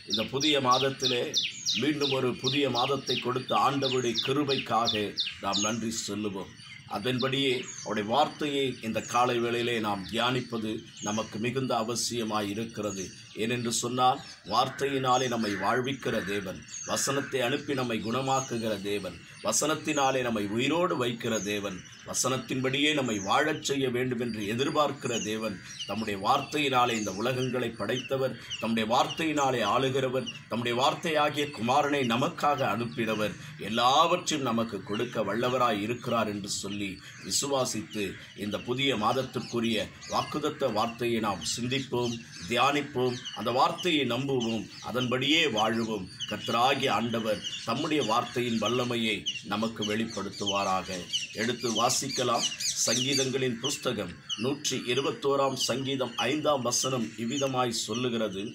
இந்த புதிய மாதத்திலே மீண்டும் ஒரு புதிய மாதத்தை கொடுத்த ஆண்டவருடைய கிருபைக்காக நாம் நன்றி சொல்லுவோம் அதன்படியே அவருடைய வார்த்தையை இந்த காலை வேளையிலே நாம் தியானிப்பது நமக்கு மிகுந்த அவசியமாய் இருக்கிறது ஏனென்று சொன்னால் வார்த்தையினாலே நம்மை வாழ்விக்கிற தேவன் வசனத்தை அனுப்பி நம்மை குணமாக்குகிற தேவன் வசனத்தினாலே நம்மை உயிரோடு வைக்கிற தேவன் வசனத்தின்படியே நம்மை வாழச் செய்ய வேண்டும் என்று எதிர்பார்க்கிற தேவன் தம்முடைய வார்த்தையினாலே இந்த உலகங்களை படைத்தவர் தம்முடைய வார்த்தையினாலே ஆளுகிறவர் தம்முடைய வார்த்தையாகிய குமாரனை நமக்காக அனுப்பினவர் எல்லாவற்றையும் நமக்கு கொடுக்க வல்லவராய் இருக்கிறார் என்று சொல்லி விசுவாசித்து இந்த புதிய மாதத்திற்குரிய வாக்குதத்த வார்த்தையை நாம் சிந்திப்போம் தியானிப்போம் அந்த வார்த்தையை நம்புவோம் அதன்படியே வாழுவோம் கர்த்தராகிய ஆண்டவர் தம்முடைய வார்த்தையின் வல்லமையை நமக்கு வெளிப்படுத்துவாராக எடுத்து வாசிக்கலாம் சங்கீதங்களின் புஸ்தகம் நூற்றி இருபத்தோராம் சங்கீதம் ஐந்தாம் வசனம் இவ்விதமாய் சொல்லுகிறது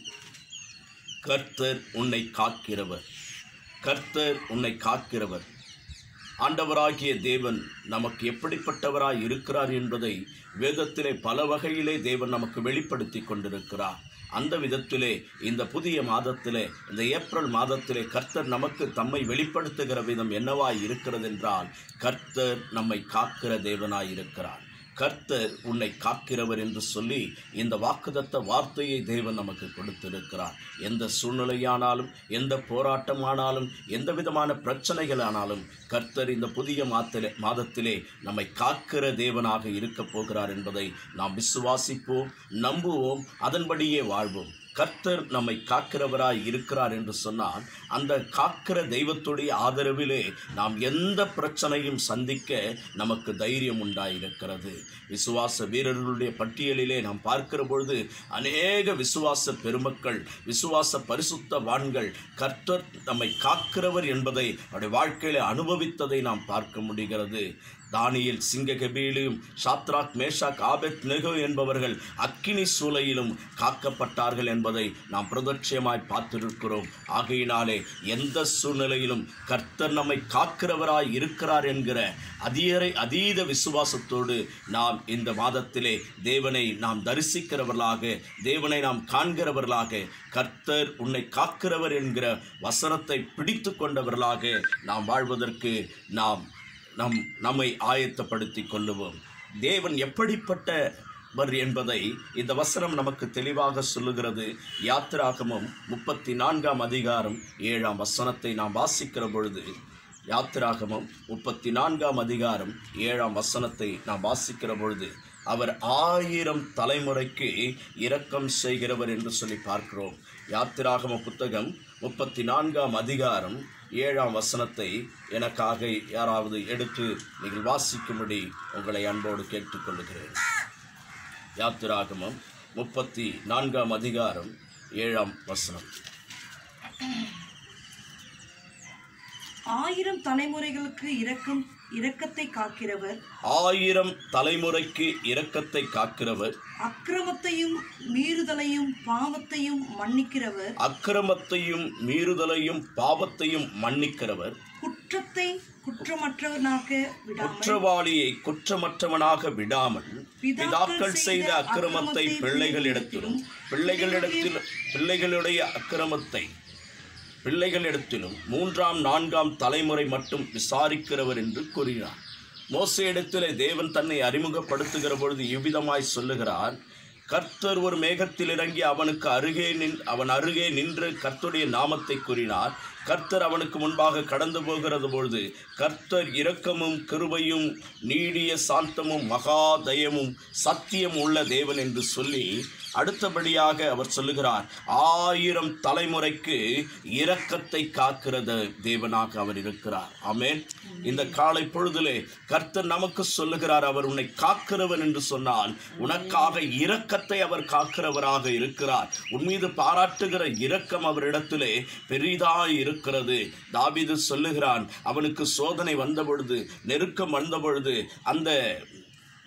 கர்த்தர் உன்னை காக்கிறவர் கர்த்தர் உன்னை காக்கிறவர் ஆண்டவராகிய தேவன் நமக்கு எப்படிப்பட்டவராய் இருக்கிறார் என்பதை வேதத்திலே பல வகையிலே தேவன் நமக்கு வெளிப்படுத்தி கொண்டிருக்கிறார் அந்த விதத்திலே இந்த புதிய மாதத்திலே இந்த ஏப்ரல் மாதத்திலே கர்த்தர் நமக்கு தம்மை வெளிப்படுத்துகிற விதம் என்னவாய் இருக்கிறது என்றால் கர்த்தர் நம்மை காக்கிற தேவனாய் இருக்கிறார் கர்த்தர் உன்னை காக்கிறவர் என்று சொல்லி இந்த வாக்குதத்த வார்த்தையை தேவன் நமக்கு கொடுத்திருக்கிறார் எந்த சூழ்நிலையானாலும் எந்த போராட்டமானாலும் எந்த விதமான பிரச்சனைகளானாலும் கர்த்தர் இந்த புதிய மாத்திலே மாதத்திலே நம்மை காக்கிற தேவனாக இருக்கப் போகிறார் என்பதை நாம் விசுவாசிப்போம் நம்புவோம் அதன்படியே வாழ்வோம் கர்த்தர் நம்மை காக்கிறவராய் இருக்கிறார் என்று சொன்னால் அந்த காக்கிற தெய்வத்துடைய ஆதரவிலே நாம் எந்த பிரச்சனையும் சந்திக்க நமக்கு தைரியம் உண்டாயிருக்கிறது விசுவாச வீரர்களுடைய பட்டியலிலே நாம் பார்க்கிற பொழுது அநேக விசுவாச பெருமக்கள் விசுவாச பரிசுத்தவான்கள் கர்த்தர் நம்மை காக்கிறவர் என்பதை அவருடைய வாழ்க்கையில அனுபவித்ததை நாம் பார்க்க முடிகிறது தானியல் சிங்ககபீலியும் சாத்ராக் மேஷாக் ஆபெத் நெகு என்பவர்கள் அக்கினி சூளையிலும் காக்கப்பட்டார்கள் என்பதை நாம் பிரதட்சியமாய் பார்த்திருக்கிறோம் ஆகையினாலே எந்த சூழ்நிலையிலும் கர்த்தர் நம்மை காக்கிறவராய் இருக்கிறார் என்கிற அதியரை அதீத விசுவாசத்தோடு நாம் இந்த மாதத்திலே தேவனை நாம் தரிசிக்கிறவர்களாக தேவனை நாம் காண்கிறவர்களாக கர்த்தர் உன்னை காக்கிறவர் என்கிற வசனத்தை பிடித்து கொண்டவர்களாக நாம் வாழ்வதற்கு நாம் நம் நம்மை ஆயத்தப்படுத்தி கொள்ளுவோம் தேவன் எப்படிப்பட்டவர் என்பதை இந்த வசனம் நமக்கு தெளிவாக சொல்லுகிறது யாத்திராகமம் முப்பத்தி நான்காம் அதிகாரம் ஏழாம் வசனத்தை நாம் வாசிக்கிற பொழுது யாத்திராகமம் முப்பத்தி நான்காம் அதிகாரம் ஏழாம் வசனத்தை நாம் வாசிக்கிற பொழுது அவர் ஆயிரம் தலைமுறைக்கு இரக்கம் செய்கிறவர் என்று சொல்லி பார்க்கிறோம் யாத்திராகம புத்தகம் முப்பத்தி நான்காம் அதிகாரம் ஏழாம் வசனத்தை எனக்காக யாராவது எடுத்து நீங்கள் வாசிக்கும்படி உங்களை அன்போடு கேட்டுக்கொள்கிறேன் யாத்திராகமம் முப்பத்தி நான்காம் அதிகாரம் ஏழாம் வசனம் ஆயிரம் தலைமுறைகளுக்கு இரக்கம் இரக்கத்தை காக்கிறவர் ஆயிரம் தலைமுறைக்கு இரக்கத்தை காக்கிறவர் அக்கிரமத்தையும் மீறுதலையும் பாவத்தையும் மன்னிக்கிறவர் அக்கிரமத்தையும் மீறுதலையும் பாவத்தையும் மன்னிக்கிறவர் குற்றத்தை குற்றமற்றவனாக விடாமல் குற்றவாளியை குற்றமற்றவனாக விடாமல் பிதாக்கள் செய்த அக்கிரமத்தை பிள்ளைகளிடத்திலும் பிள்ளைகளிடத்தில் பிள்ளைகளுடைய அக்கிரமத்தை பிள்ளைகளிடத்திலும் மூன்றாம் நான்காம் தலைமுறை மட்டும் விசாரிக்கிறவர் என்று கூறினார் மோசையிடத்திலே தேவன் தன்னை அறிமுகப்படுத்துகிற பொழுது இவ்விதமாய் சொல்லுகிறார் கர்த்தர் ஒரு மேகத்தில் இறங்கி அவனுக்கு அருகே நின் அவன் அருகே நின்று கர்த்தருடைய நாமத்தை கூறினார் கர்த்தர் அவனுக்கு முன்பாக கடந்து போகிறது பொழுது கர்த்தர் இரக்கமும் கிருபையும் நீடிய சாந்தமும் மகா தயமும் சத்தியம் உள்ள தேவன் என்று சொல்லி அடுத்தபடியாக அவர் சொல்லுகிறார் ஆயிரம் தலைமுறைக்கு இரக்கத்தை காக்கிறது தேவனாக அவர் இருக்கிறார் ஆமென் இந்த காலை பொழுதிலே கர்த்தர் நமக்கு சொல்லுகிறார் அவர் உன்னை காக்கிறவன் என்று சொன்னால் உனக்காக இரக்கத்தை அவர் காக்கிறவராக இருக்கிறார் உன் மீது பாராட்டுகிற இரக்கம் அவரிடத்திலே பெரிதாய் இருக்கிறது தாவீது சொல்லுகிறான் அவனுக்கு சோதனை வந்த பொழுது நெருக்கம் வந்த பொழுது அந்த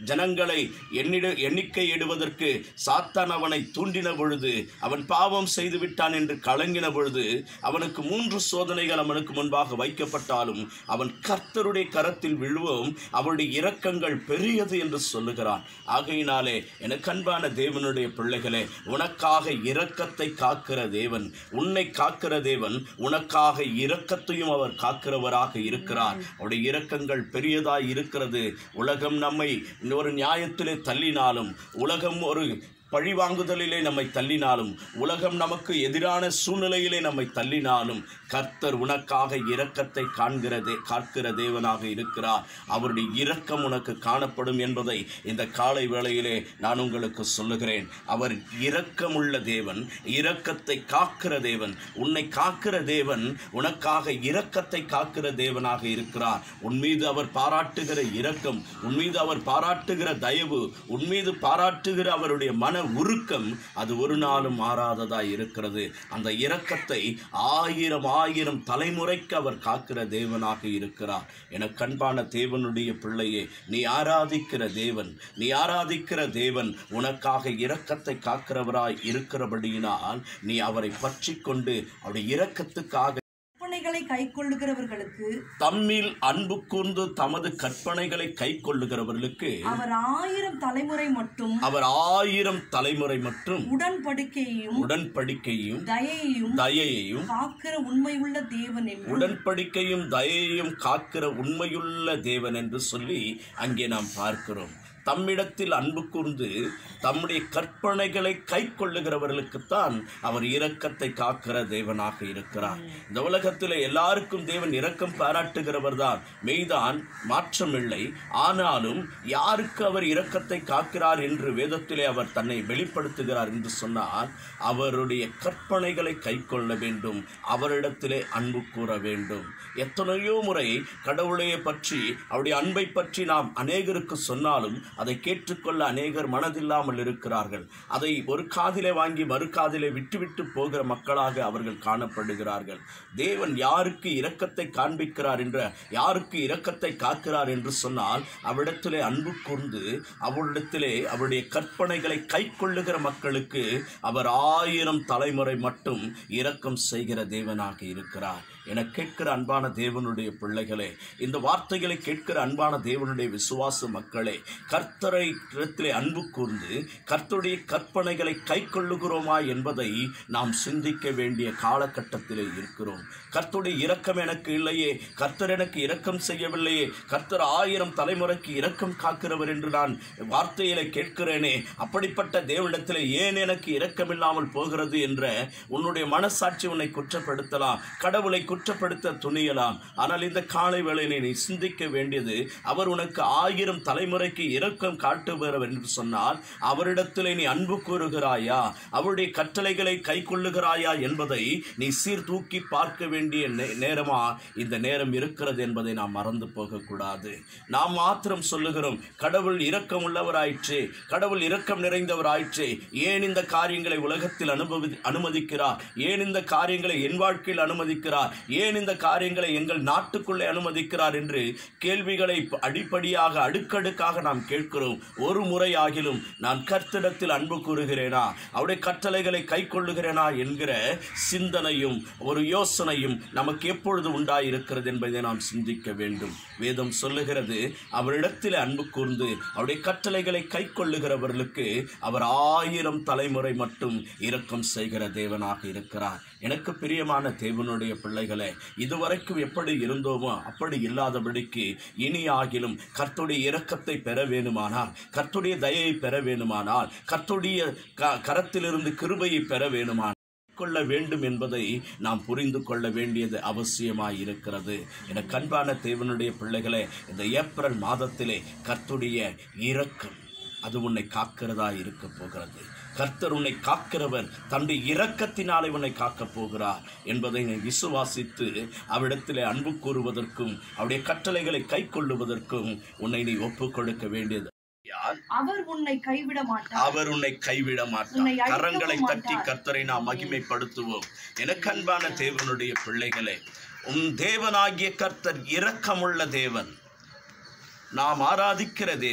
ஜனங்களை எண்ணிட எண்ணிக்கை இடுவதற்கு சாத்தான் அவனை தூண்டின பொழுது அவன் பாவம் செய்து விட்டான் என்று கலங்கின பொழுது அவனுக்கு மூன்று சோதனைகள் அவனுக்கு முன்பாக வைக்கப்பட்டாலும் அவன் கர்த்தருடைய கரத்தில் விழுவும் அவருடைய இரக்கங்கள் பெரியது என்று சொல்லுகிறான் ஆகையினாலே எனக்கு அன்பான தேவனுடைய பிள்ளைகளே உனக்காக இரக்கத்தை காக்கிற தேவன் உன்னை காக்கிற தேவன் உனக்காக இரக்கத்தையும் அவர் காக்கிறவராக இருக்கிறார் அவருடைய இரக்கங்கள் பெரியதாய் இருக்கிறது உலகம் நம்மை ஒரு நியாயத்திலே தள்ளினாலும் உலகம் ஒரு பழிவாங்குதலிலே நம்மை தள்ளினாலும் உலகம் நமக்கு எதிரான சூழ்நிலையிலே நம்மை தள்ளினாலும் கர்த்தர் உனக்காக இரக்கத்தை காண்கிறதே காக்கிற தேவனாக இருக்கிறார் அவருடைய இரக்கம் உனக்கு காணப்படும் என்பதை இந்த காலை வேளையிலே நான் உங்களுக்கு சொல்லுகிறேன் அவர் இரக்கமுள்ள தேவன் இரக்கத்தை காக்கிற தேவன் உன்னை காக்கிற தேவன் உனக்காக இரக்கத்தை காக்கிற தேவனாக இருக்கிறார் உன் மீது அவர் பாராட்டுகிற இரக்கம் உன் மீது அவர் பாராட்டுகிற தயவு உன் மீது பாராட்டுகிற அவருடைய மன உருக்கம் அது ஒரு நாளும் மாறாததாய் இருக்கிறது அந்த இரக்கத்தை ஆயிரம் ஆயிரம் தலைமுறைக்கு அவர் காக்கிற தேவனாக இருக்கிறார் என கண்பான தேவனுடைய பிள்ளையே நீ ஆராதிக்கிற தேவன் நீ ஆராதிக்கிற தேவன் உனக்காக இரக்கத்தை காக்கிறவராய் இருக்கிறபடியினால் நீ அவரை பற்றி கொண்டு அவருடைய இரக்கத்துக்காக கற்பனைகளை கைக்கொள்ளுகிறவர்களுக்கு தம்மில் அன்பு கூர்ந்து தமது கற்பனைகளை கை கொள்ளுகிறவர்களுக்கு அவர் ஆயிரம் தலைமுறை மட்டும் அவர் ஆயிரம் தலைமுறை மற்றும் உடன்படிக்கையையும் உடன்படிக்கையும் தயையையும் தயையையும் காக்கிற உண்மையுள்ள தேவன் என்றும் உடன்படிக்கையும் தயையும் காக்கிற உண்மையுள்ள தேவன் என்று சொல்லி அங்கே நாம் பார்க்கிறோம் தம்மிடத்தில் அன்பு கூர்ந்து தம்முடைய கற்பனைகளை கை கொள்ளுகிறவர்களுக்குத்தான் அவர் இரக்கத்தை காக்கிற தேவனாக இருக்கிறார் இந்த உலகத்தில் எல்லாருக்கும் தேவன் இரக்கம் பாராட்டுகிறவர் தான் மெய்தான் மாற்றமில்லை ஆனாலும் யாருக்கு அவர் இரக்கத்தை காக்கிறார் என்று வேதத்திலே அவர் தன்னை வெளிப்படுத்துகிறார் என்று சொன்னால் அவருடைய கற்பனைகளை கை கொள்ள வேண்டும் அவரிடத்திலே அன்பு கூற வேண்டும் எத்தனையோ முறை கடவுளையை பற்றி அவருடைய அன்பை பற்றி நாம் அநேகருக்கு சொன்னாலும் அதை கேட்டுக்கொள்ள அநேகர் மனதில்லாமல் இருக்கிறார்கள் அதை ஒரு காதிலே வாங்கி மறு காதிலே விட்டுவிட்டு போகிற மக்களாக அவர்கள் காணப்படுகிறார்கள் தேவன் யாருக்கு இரக்கத்தை காண்பிக்கிறார் என்ற யாருக்கு இரக்கத்தை காக்கிறார் என்று சொன்னால் அவரிடத்திலே அன்பு கூர்ந்து அவரிடத்திலே அவருடைய கற்பனைகளை கை கொள்ளுகிற மக்களுக்கு அவர் ஆயிரம் தலைமுறை மட்டும் இரக்கம் செய்கிற தேவனாக இருக்கிறார் என கேட்கிற அன்பான தேவனுடைய பிள்ளைகளே இந்த வார்த்தைகளை கேட்கிற அன்பான தேவனுடைய விசுவாச மக்களே கர்த்தரை இடத்திலே அன்பு கூர்ந்து கர்த்தருடைய கற்பனைகளை கை கொள்ளுகிறோமா என்பதை நாம் சிந்திக்க வேண்டிய காலகட்டத்திலே இருக்கிறோம் கர்த்தருடைய இரக்கம் எனக்கு இல்லையே கர்த்தர் எனக்கு இரக்கம் செய்யவில்லையே கர்த்தர் ஆயிரம் தலைமுறைக்கு இரக்கம் காக்கிறவர் என்று நான் வார்த்தையில கேட்கிறேனே அப்படிப்பட்ட தேவனிடத்திலே ஏன் எனக்கு இரக்கமில்லாமல் போகிறது என்ற உன்னுடைய மனசாட்சி உன்னை குற்றப்படுத்தலாம் கடவுளை குற்றப்படுத்த துணியலாம் ஆனால் இந்த காலை வேளையிலே நீ சிந்திக்க வேண்டியது அவர் உனக்கு ஆயிரம் தலைமுறைக்கு இரக்கம் காட்டுபவர் என்று சொன்னால் அவரிடத்திலே நீ அன்பு கூறுகிறாயா அவருடைய கட்டளைகளை கை கொள்ளுகிறாயா என்பதை நீ சீர்தூக்கி பார்க்க வேண்டிய நே- நேரமா இந்த நேரம் இருக்கிறது என்பதை நாம் மறந்து போகக்கூடாது நாம் மாத்திரம் சொல்லுகிறோம் கடவுள் இரக்கம் உள்ளவராயிற்று கடவுள் இரக்கம் நிறைந்தவராயிற்று ஏன் இந்த காரியங்களை உலகத்தில் அனுபவி அனுமதிக்கிறார் ஏன் இந்த காரியங்களை என் வாழ்க்கையில் அனுமதிக்கிறார் ஏன் இந்த காரியங்களை எங்கள் நாட்டுக்குள்ளே அனுமதிக்கிறார் என்று கேள்விகளை அடிப்படையாக அடுக்கடுக்காக நாம் கேட்கிறோம் ஒரு முறையாகிலும் நான் கர்த்தரிடத்தில் அன்பு கூறுகிறேனா அவருடைய கட்டளைகளை கை கொள்ளுகிறேனா என்கிற சிந்தனையும் ஒரு யோசனையும் நமக்கு எப்பொழுது உண்டாயிருக்கிறது என்பதை நாம் சிந்திக்க வேண்டும் வேதம் சொல்லுகிறது அவரிடத்தில் அன்பு கூர்ந்து அவருடைய கட்டளைகளை கை கொள்ளுகிறவர்களுக்கு அவர் ஆயிரம் தலைமுறை மட்டும் இரக்கம் செய்கிற தேவனாக இருக்கிறார் எனக்கு பிரியமான தேவனுடைய பிள்ளைகளே இதுவரைக்கும் எப்படி இருந்தோமோ அப்படி இல்லாதபடிக்கு இனி ஆகிலும் கர்த்துடைய இரக்கத்தை பெற வேணுமானால் கர்த்துடைய தயையை பெற வேணுமானால் கர்த்துடைய க கரத்திலிருந்து கிருபையை பெற வேணுமானால் கொள்ள வேண்டும் என்பதை நாம் புரிந்து கொள்ள வேண்டியது அவசியமாய் இருக்கிறது என கண்பான தேவனுடைய பிள்ளைகளே இந்த ஏப்ரல் மாதத்திலே கர்த்துடைய இரக்கம் அது உன்னை காக்கிறதா இருக்க போகிறது கர்த்தர் உன்னை காக்கிறவர் தன்னுடைய இரக்கத்தினாலே உன்னை காக்கப் போகிறார் என்பதை நீ விசுவாசித்து அவ்விடத்திலே அன்பு கூறுவதற்கும் அவருடைய கட்டளைகளை கை கொள்ளுவதற்கும் உன்னை நீ ஒப்புக் கொடுக்க வேண்டியது யார் அவர் உன்னை கைவிட மாட்டார் அவர் உன்னை கைவிட உன்னை மாட்டார் அழிக்கவும் கரங்களை தட்டி மாட்டார். கர்த்தரை நாம் மகிமைப்படுத்துவோம் எனக்கு அன்பான தேவனுடைய பிள்ளைகளே உன் தேவனாகிய கர்த்தர் இரக்கமுள்ள தேவன் நாம் ஆராதிக்கிற தேவன்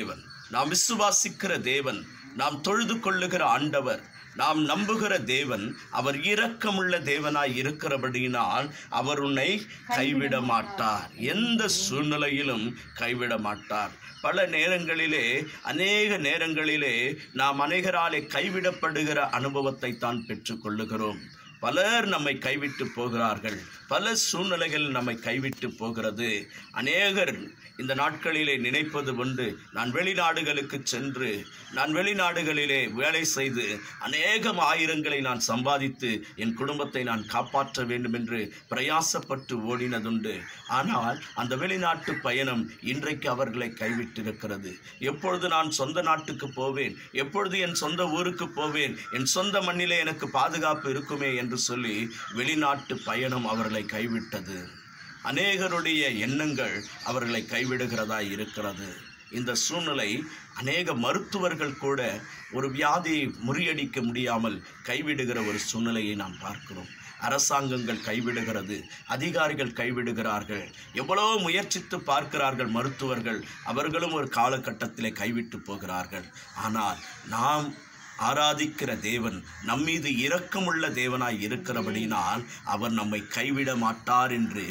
நாம் விசுவாசிக்கிற தேவன் நாம் தொழுது கொள்ளுகிற ஆண்டவர் நாம் நம்புகிற தேவன் அவர் இரக்கமுள்ள தேவனாய் இருக்கிறபடியினால் அவர் உன்னை கைவிட மாட்டார் எந்த சூழ்நிலையிலும் கைவிட மாட்டார் பல நேரங்களிலே அநேக நேரங்களிலே நாம் அநேகராலே கைவிடப்படுகிற அனுபவத்தை தான் பெற்றுக்கொள்ளுகிறோம் பலர் நம்மை கைவிட்டு போகிறார்கள் பல சூழ்நிலைகள் நம்மை கைவிட்டு போகிறது அநேகர் இந்த நாட்களிலே நினைப்பது உண்டு நான் வெளிநாடுகளுக்கு சென்று நான் வெளிநாடுகளிலே வேலை செய்து அநேகம் ஆயிரங்களை நான் சம்பாதித்து என் குடும்பத்தை நான் காப்பாற்ற வேண்டும் என்று பிரயாசப்பட்டு ஓடினதுண்டு ஆனால் அந்த வெளிநாட்டு பயணம் இன்றைக்கு அவர்களை கைவிட்டிருக்கிறது எப்பொழுது நான் சொந்த நாட்டுக்கு போவேன் எப்பொழுது என் சொந்த ஊருக்கு போவேன் என் சொந்த மண்ணிலே எனக்கு பாதுகாப்பு இருக்குமே என்று சொல்லி வெளிநாட்டு பயணம் அவர்களை கைவிட்டது அநேகருடைய எண்ணங்கள் அவர்களை கைவிடுகிறதா இருக்கிறது இந்த சூழ்நிலை அநேக மருத்துவர்கள் கூட ஒரு வியாதியை முறியடிக்க முடியாமல் கைவிடுகிற ஒரு சூழ்நிலையை நாம் பார்க்கிறோம் அரசாங்கங்கள் கைவிடுகிறது அதிகாரிகள் கைவிடுகிறார்கள் எவ்வளோ முயற்சித்து பார்க்கிறார்கள் மருத்துவர்கள் அவர்களும் ஒரு காலகட்டத்திலே கைவிட்டு போகிறார்கள் ஆனால் நாம் ஆராதிக்கிற தேவன் நம்மீது இரக்கமுள்ள தேவனாய் இருக்கிறபடினால் அவர் நம்மை கைவிட மாட்டார் என்று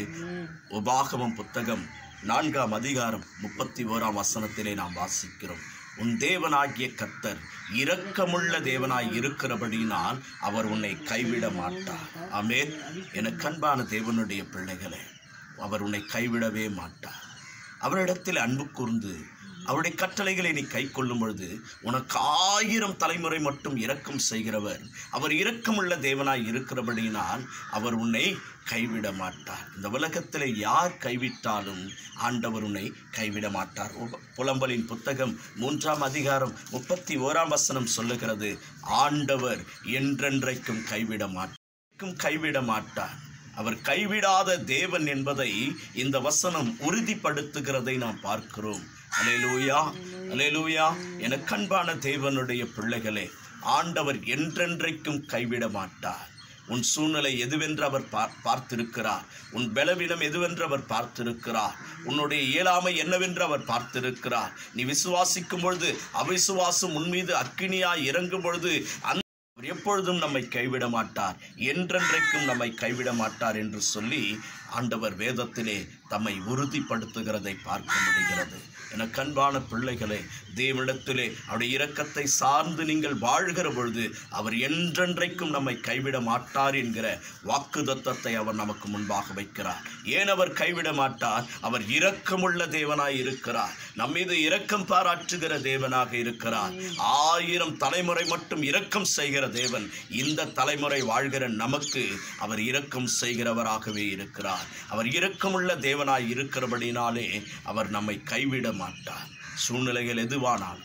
உபாகமம் புத்தகம் நான்காம் அதிகாரம் முப்பத்தி ஓராம் வசனத்திலே நாம் வாசிக்கிறோம் உன் தேவனாகிய கர்த்தர் இரக்கமுள்ள தேவனாய் இருக்கிறபடினால் அவர் உன்னை கைவிட மாட்டார் ஆமென் என கண்பான தேவனுடைய பிள்ளைகளே அவர் உன்னை கைவிடவே மாட்டார் அவரிடத்தில் அன்பு கூர்ந்து அவருடைய கட்டளைகளை நீ கை கொள்ளும் பொழுது உனக்கு ஆயிரம் தலைமுறை மட்டும் இரக்கம் செய்கிறவர் அவர் இரக்கமுள்ள தேவனாய் இருக்கிறபடியினால் அவர் உன்னை கைவிட மாட்டார் இந்த உலகத்தில் யார் கைவிட்டாலும் ஆண்டவர் உன்னை கைவிட மாட்டார் உப- புலம்பலின் புத்தகம் மூன்றாம் அதிகாரம் முப்பத்தி ஓராம் வசனம் சொல்லுகிறது ஆண்டவர் என்றென்றைக்கும் கைவிட மாட்டார் கைவிட மாட்டார் அவர் கைவிடாத தேவன் என்பதை இந்த வசனம் உறுதிப்படுத்துகிறதை நாம் பார்க்கிறோம் அலேலூயா அலேலூயா என கண்பான தேவனுடைய பிள்ளைகளே ஆண்டவர் என்றென்றைக்கும் கைவிட மாட்டார் உன் சூழ்நிலை எதுவென்று அவர் பார் பார்த்திருக்கிறார் உன் பலவீனம் எதுவென்று அவர் பார்த்திருக்கிறார் உன்னுடைய இயலாமை என்னவென்று அவர் பார்த்திருக்கிறார் நீ விசுவாசிக்கும் பொழுது அவிசுவாசம் உன் மீது அக்கினியாய் இறங்கும் பொழுது அந்த அவர் எப்பொழுதும் நம்மை கைவிட மாட்டார் என்றென்றைக்கும் நம்மை கைவிட மாட்டார் என்று சொல்லி ஆண்டவர் வேதத்திலே தம்மை உறுதிப்படுத்துகிறதை பார்க்க முடிகிறது என கண்பான பிள்ளைகளே தேவனிடத்திலே அவருடைய இரக்கத்தை சார்ந்து நீங்கள் வாழ்கிற பொழுது அவர் என்றென்றைக்கும் நம்மை கைவிட மாட்டார் என்கிற வாக்குதத்தத்தை அவர் நமக்கு முன்பாக வைக்கிறார் ஏன் அவர் கைவிட மாட்டார் அவர் இரக்கமுள்ள தேவனாய் இருக்கிறார் நம் மீது இரக்கம் பாராட்டுகிற தேவனாக இருக்கிறார் ஆயிரம் தலைமுறை மட்டும் இரக்கம் செய்கிற தேவன் இந்த தலைமுறை வாழ்கிற நமக்கு அவர் இரக்கம் செய்கிறவராகவே இருக்கிறார் அவர் இரக்கமுள்ள தேவனாய் இருக்கிறபடினாலே அவர் நம்மை கைவிட மாட்டார் சூழ்நிலைகள் எதுவானாலும்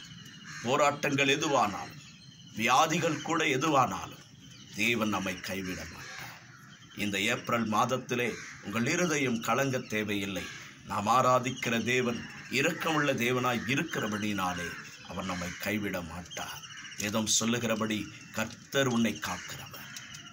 போராட்டங்கள் எதுவானாலும் வியாதிகள் கூட எதுவானாலும் தேவன் நம்மை கைவிட மாட்டார் இந்த ஏப்ரல் மாதத்திலே உங்கள் இருதயம் கலங்க தேவையில்லை நாம் ஆராதிக்கிற தேவன் இரக்கமுள்ள தேவனாய் இருக்கிறபடினாலே அவர் நம்மை கைவிட மாட்டார் வேதம் சொல்லுகிறபடி கர்த்தர் உன்னை காக்கிறவர்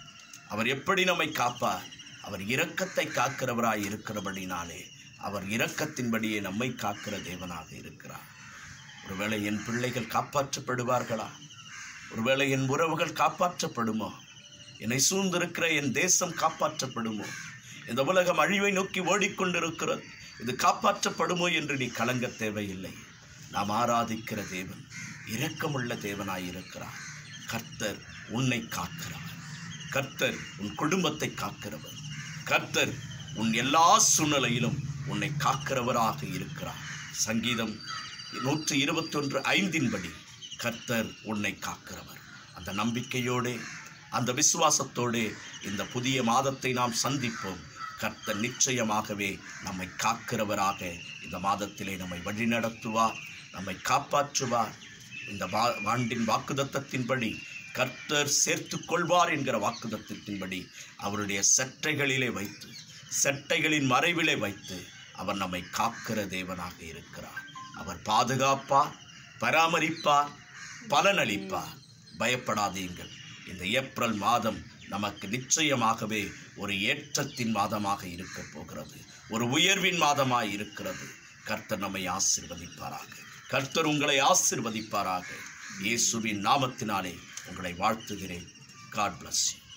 அவர் எப்படி நம்மை காப்பார் அவர் இரக்கத்தை காக்கிறவராய் இருக்கிறபடினாலே அவர் இரக்கத்தின்படியே நம்மை காக்கிற தேவனாக இருக்கிறார் ஒருவேளை என் பிள்ளைகள் காப்பாற்றப்படுவார்களா ஒருவேளை என் உறவுகள் காப்பாற்றப்படுமோ என்னை சூழ்ந்திருக்கிற என் தேசம் காப்பாற்றப்படுமோ இந்த உலகம் அழிவை நோக்கி ஓடிக்கொண்டிருக்கிறது இது காப்பாற்றப்படுமோ என்று நீ கலங்க தேவையில்லை நாம் ஆராதிக்கிற தேவன் இரக்கமுள்ள தேவனாய் இருக்கிறார் கர்த்தர் உன்னை காக்கிறவர் கர்த்தர் உன் குடும்பத்தை காக்கிறவர் கர்த்தர் உன் எல்லா சூழ்நிலையிலும் உன்னை காக்கிறவராக இருக்கிறார் சங்கீதம் நூற்றி இருபத்தொன்று ஐந்தின்படி கர்த்தர் உன்னை காக்கிறவர் அந்த நம்பிக்கையோடே அந்த விசுவாசத்தோடே இந்த புதிய மாதத்தை நாம் சந்திப்போம் கர்த்தர் நிச்சயமாகவே நம்மை காக்கிறவராக இந்த மாதத்திலே நம்மை வழிநடத்துவார் நம்மை காப்பாற்றுவார் இந்த வா ஆண்டின் வாக்குதத்தத்தின்படி கர்த்தர் சேர்த்து கொள்வார் என்கிற வாக்குதத்தத்தின்படி அவருடைய செட்டைகளிலே வைத்து செட்டைகளின் மறைவிலே வைத்து அவர் நம்மை காக்கிற தேவனாக இருக்கிறார் அவர் பாதுகாப்பார் பராமரிப்பார் பலனளிப்பார் பயப்படாதீங்கள் இந்த ஏப்ரல் மாதம் நமக்கு நிச்சயமாகவே ஒரு ஏற்றத்தின் மாதமாக இருக்கப் போகிறது ஒரு உயர்வின் மாதமாய் இருக்கிறது கர்த்தர் நம்மை ஆசீர்வதிப்பாராக கர்த்தர் உங்களை ஆசிர்வதிப்பாராக இயேசுவின் நாமத்தினாலே உங்களை வாழ்த்துகிறேன் காட் bless you